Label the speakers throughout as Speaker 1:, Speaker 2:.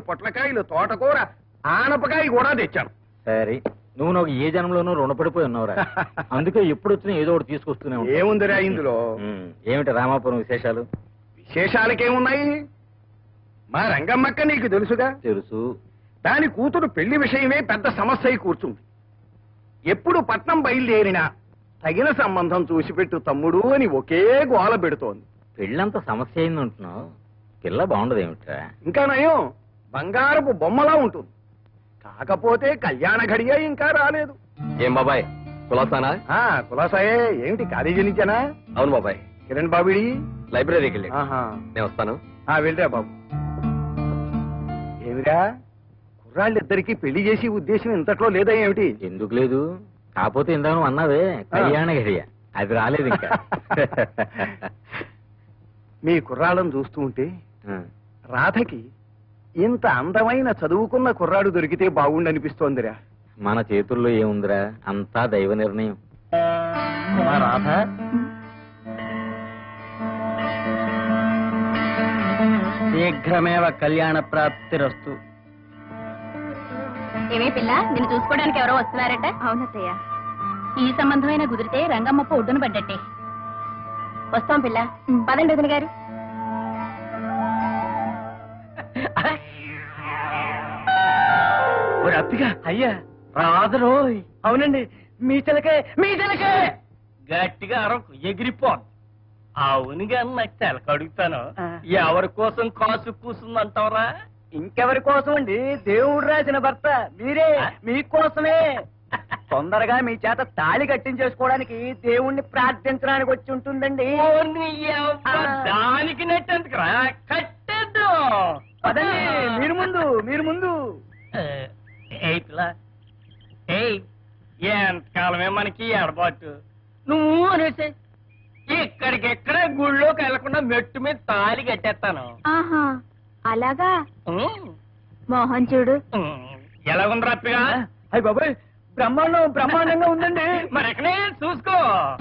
Speaker 1: పొట్లకాయలు తోటకూర ఆనపకాయ కూడా తెచ్చాను
Speaker 2: సరే నువ్వు నాకు ఏ జన్మలోనూ రుణపడిపోయి ఉన్నావురా అందుకే ఎప్పుడు వచ్చినా ఏదో ఒకటి తీసుకొస్తూనే ఉంటావు.
Speaker 1: ఏముందిరా ఇందులో
Speaker 2: ఉమ్, ఏమిటి రామాపురం విశేషాలు
Speaker 1: విశేషాలకేమున్నాయి మా రంగమ్మక్క నీకు తెలుసుగా
Speaker 2: తెలుసు
Speaker 1: దాని కూతురు పెళ్లి విషయమే పెద్ద సమస్య అయి కూర్చుంది ఎప్పుడు పట్నం బయలుదేరినా తగిన సంబంధం చూసిపెట్టు తమ్ముడు అని ఒకే గోల పెడుతోంది
Speaker 2: పెళ్ళంత సమస్య అయింది అంటున్నావు పిల్ల బాగుండదు ఏమిట్రా
Speaker 1: ఇంకా నయం బంగారపు బొమ్మలా ఉంటుంది కాకపోతే కళ్యాణ ఘడియ ఇంకా రాలేదు
Speaker 3: ఏం బాబాయ్ కులాసానా
Speaker 1: ఆ కులాసాయే ఏమిటి కాలేజీ నుంచేనా
Speaker 3: అవును బాబాయ్
Speaker 1: కిరణ్ బాబిడి
Speaker 3: లైబ్రరీకి వెళ్ళి
Speaker 1: ఆహా
Speaker 3: నేను వస్తాను
Speaker 1: ఆ వెళ్ళరా బాబు ఏమిరా కుర్రాళ్ళిద్దరికి పెళ్లి చేసి ఉద్దేశం ఇంతట్లో లేదా ఏమిటి
Speaker 2: ఎందుకు లేదు కాకపోతే ఇందాక నువ్వు అన్నావే కళ్యాణ గడియ అది రాలేదు ఇంకా
Speaker 1: మీ కుర్రాళ్ళను చూస్తూ ఉంటే
Speaker 2: ఆ,
Speaker 1: రాధకి ఇంత అందమైన చదువుకున్న కుర్రాడు దొరికితే బాగుండనిపిస్తోందిరా
Speaker 2: మన చేతుల్లో ఏముందిరా అంతా దైవ నిర్ణయం
Speaker 4: రాధ శీఘ్రమేవ కళ్యాణ ప్రాప్తిరస్తు
Speaker 5: ఏమే పిల్ల నిన్ను చూసుకోవడానికి ఎవరో వస్తున్నారట అవునత్తయ్య ఈ సంబంధమైన కుదిరితే రంగమ్మప్ప ఒడ్డున పడ్డట్టే వస్తాం పిల్ల పదండి వదిన గారు
Speaker 4: ఒరే అప్పిగా అయ్యా రాదురోయ్ అవునండి మీ చిలకే మీ చిలకే గట్టిగా అరకు ఎగిరిపోద్ది అవునుగా నాకు చిలక అడుగుతాను ఎవరి కోసం కాసు కూసుందంటావరా ఇంకెవరి కోసం అండి దేవుడు రాసిన భర్త మీరే మీకోసమే తొందరగా మీ చేత తాళి కట్టించేసుకోవడానికి దేవుణ్ణి ప్రార్థించడానికి వచ్చి ఉంటుందండి దానికి నెట్టేందుకురా కట్టేద్దు పదండి మీరు ముందు మీరు ముందు ఎంతకాలమే మనకి ఎడబాటు నువ్వు అనేసి ఇక్కడికెక్కడ గుళ్ళోకి వెళ్లకుండా మెట్టు మీద తాళి కట్టేస్తాను
Speaker 5: ఆహా అలాగా
Speaker 4: ఉమ్,
Speaker 5: మోహన్ చూడు
Speaker 4: ఉమ్, ఎలా ఉంది రప్పిగా అయ్యి బాబాయ్ బ్రహ్మాండం బ్రహ్మాండంగా ఉందండి మరి ఎక్కడే చూసుకో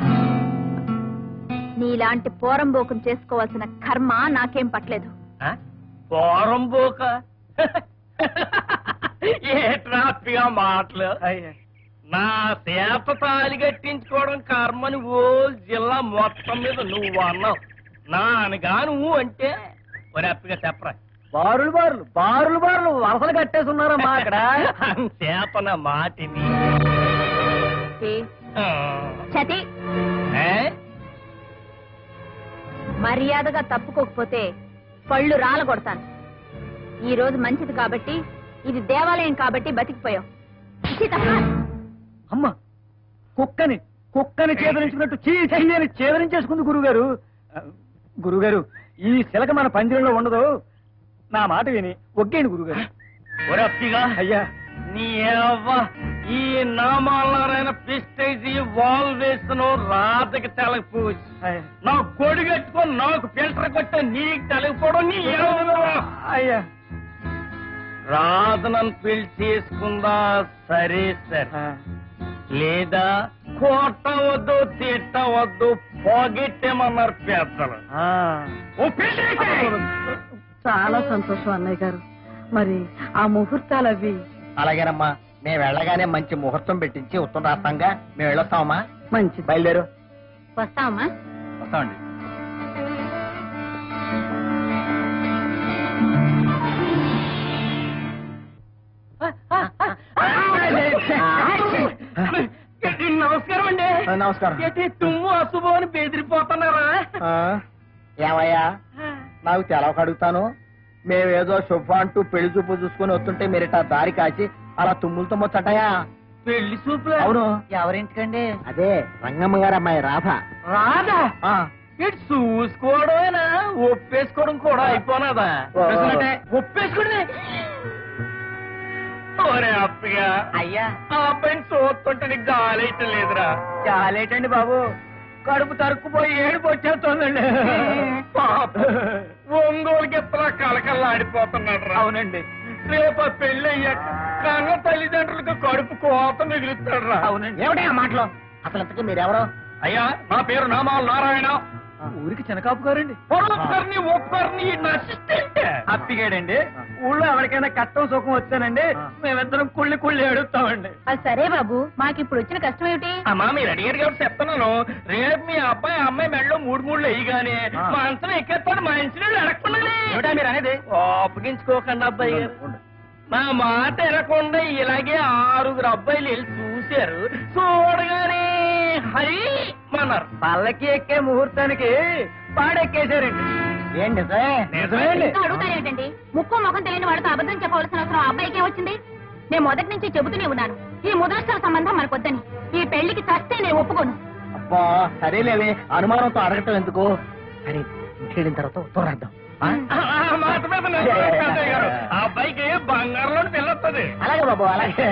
Speaker 5: నీలాంటి పోరంబోకం చేసుకోవాల్సిన కర్మ నాకేం పట్టలేదు
Speaker 4: పోరం బోక ఏ ట్రాఫిగా మాటలు నా చేత తాలి కట్టించుకోవడం కర్మని ఓ జిల్లా మొత్తం మీద నువ్వు అన్నావు నాన్నగా నువ్వు అంటే ఒరే అప్పిగా చెప్పరా బారులు బారులు బారులు బారులు వలసలు కట్టేస్తున్నారమ్మా అక్కడ చేతన మాటిని
Speaker 5: ఏ,
Speaker 4: ఆ.
Speaker 5: చతి
Speaker 4: ఏ?
Speaker 5: మర్యాదగా తప్పుకోకపోతే పళ్ళు రాలగొడతాను ఈ రోజు మంచిది కాబట్టి ఇది దేవాలయం కాబట్టి బతికిపోయావు ఇచ్చి తప్ప.
Speaker 4: అమ్మ కుక్కని కుక్కని చేదరించుకున్నట్టు చీ చెయ్యని చేదరించేసుకుంది గురుగారు ఆ, గురుగారు ఈ శిలక మన పందిరంలో ఉండదు నా మాట విని ఒగ్గేయండి గురుగారు ఒరప్పిగా అయ్యా నీ అవ్వ ఈ నామాలైన పిస్టేజీ వాల్ వేసిన రాతకి తెలకపోవచ్చు నా కొడి కట్టుకొని నాకు ఫిల్టర్ కొట్టే నీకు తెలకపోవడం నీ అయ్యా రాధనను పెళ్లి చేసుకుందా సరే సరే లేదా కొట్టవద్దు తిట్టవద్దు పోగెట్టేమన్నారు పెద్దలు ఓ పెళ్ళైతే
Speaker 6: చాలా సంతోషం అన్నయ్య గారు మరి ఆ ముహూర్తాలు అవి
Speaker 4: అలాగేనమ్మా మేము వెళ్ళగానే మంచి ముహూర్తం పెట్టించి ఉత్తరం రాస్తాంగా మేము వెళ్ళొస్తామమ్మా
Speaker 6: మంచిది
Speaker 4: బయలుదేరు
Speaker 5: వస్తావమ్మా
Speaker 4: వస్తామండి నమస్కారం అండి
Speaker 3: నమస్కారం
Speaker 4: తుమ్ము అశుభం అని బెదిరిపోతున్నారా
Speaker 3: ఏమయ్యా నాకు తెలవక అడుగుతాను మేమేదో శుభ అంటూ పెళ్లి చూపు చూసుకుని వస్తుంటే మీరు ఇట్లా దారి కాచి అలా తుమ్ములతో ముచ్చటయా
Speaker 4: పెళ్లి చూపులు
Speaker 3: అవును
Speaker 4: ఎవరింటికండి
Speaker 3: అదే రంగమ్మ గారు అమ్మాయి రాధ
Speaker 4: రాదా
Speaker 3: ఆ,
Speaker 4: ఇటు చూసుకోవడమేనా ఒప్పేసుకోవడం కూడా అయిపోనాదా
Speaker 3: ఓ.
Speaker 4: చూసినట్టే ఒప్పేసుకోండి ఒరే అప్పగా
Speaker 3: అయ్యా
Speaker 4: ఆ అబ్బాయిని చూస్తుంటే నీకు జాలేయటం లేదురా జాలేటండి బాబు కడుపు తరుక్కుపోయి ఏడుపు వచ్చేస్తోందండి పాపం. ఒంగోలు గిత్తలా కలకల్లా ఆడిపోతున్నాడు అవునండి రేపు ఆ పెళ్లి అయ్యాక కన్న తల్లిదండ్రులకు కడుపు కోత మిగులుతాడు రా అవునండి
Speaker 3: ఏమిటా మాటలు అసలు ఇంతకీ మీరెవరు
Speaker 4: అయ్యా నా పేరు నామాల నారాయణ ఊరికి చిన్నకాపు గారండి
Speaker 3: పొరొక్కరిని ఒక్కరిని నా అసిస్టెంట్
Speaker 4: అప్పిగాడండి ఊళ్ళో ఎవరికైనా కట్టం సుఖం వచ్చానండి మేమిద్దరం కుళ్ళి కుళ్ళి ఏడుస్తామండి
Speaker 5: అది సరే బాబు మాకు ఇప్పుడు వచ్చిన కష్టం ఏమిటి
Speaker 3: అమ్మా మీరు అడిగారు కాబట్టి చెప్తున్నాను రేపు మీ అబ్బాయి అమ్మాయి మెడలో మూడు మూడు వేయగానే మా అంతం ఎక్కేస్తాడు మా ఇంటి అడగకుండా
Speaker 4: మీరు అనేది
Speaker 3: అప్పగించుకోకండి అబ్బాయి గారు నా మాట ఎరకుండా ఇలాగే ఆరుగురు అబ్బాయిలు వెళ్ళి చూశారు చూడగానే హరి మన్నారు
Speaker 4: పల్లకి ఎక్కే ముహూర్తానికి పాడెక్కేశారండి
Speaker 3: ఏంటి
Speaker 4: నిజమేండి
Speaker 5: ఇంకా అడుగుతారేమిటండి ముక్కు ముఖం తెలియని వాడితో అబద్ధం చెప్పవలసిన అవసరం ఆ అబ్బాయికి వచ్చింది నేను మొదటి నుంచి చెబుతూనే ఉన్నాను ఈ ముదృష్టల సంబంధం మనకొద్దని ఈ పెళ్లికి చస్తే నేను ఒప్పుకోను
Speaker 3: అబ్బా సరేలేవే అనుమానంతో అడగటం ఎందుకు సరే ఇంటికెళ్ళిన తర్వాత ఉత్తరార్థం మాట మీద నిలబడండి, తాతయ్య గారు. ఆ అబ్బాయికి బంగారంలో పిల్లొస్తుంది అలాగే బాబు అలాగే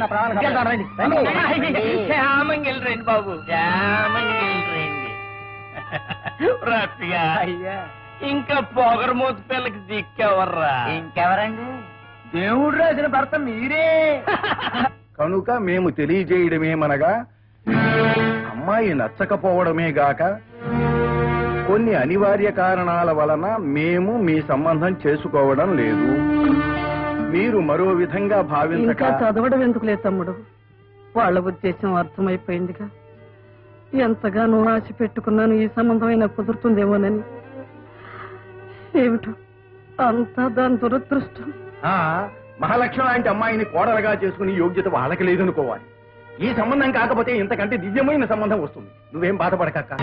Speaker 3: క్షేమంగా రండి బాబు క్షేమంగా రండి రత్తిగా ఇంకా పొగరమూత పిల్లకి దిక్కెవర్రా
Speaker 4: ఇంకెవరండి దేవుడు రాసిన భర్త మీరే
Speaker 1: కనుక మేము తెలియజేయడమేమనగా అమ్మాయి నచ్చకపోవడమే గాక కొన్ని అనివార్య కారణాల వలన మేము మీ సంబంధం చేసుకోవడం లేదు మీరు మరో విధంగా
Speaker 6: ఇంకా
Speaker 1: భావించక
Speaker 6: చదవడం ఎందుకులే తమ్ముడు వాళ్ళ ఉద్దేశం అర్థమైపోయిందిగా ఎంతగానో ఆశ పెట్టుకున్నాను ఈ సంబంధమైనా కుదురుతుందేమోనని ఏమిటో అంతా దాని దురదృష్టం
Speaker 1: ఆ, మహాలక్ష్మి లాంటి అమ్మాయిని కోడలుగా చేసుకుని యోగ్యత వాళ్ళకి లేదనుకోవాలి ఈ సంబంధం కాకపోతే ఇంతకంటే దివ్యమైన సంబంధం వస్తుంది నువ్వేం బాధపడకక్క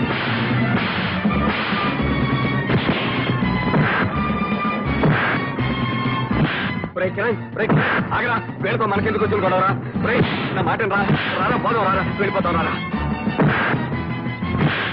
Speaker 2: ఆగరా వెళ్ళిపో మనకెందుకు వచ్చిన గొడవరా నా మాట రా రారా పోదాం రారా వెళ్ళిపోతాం రారా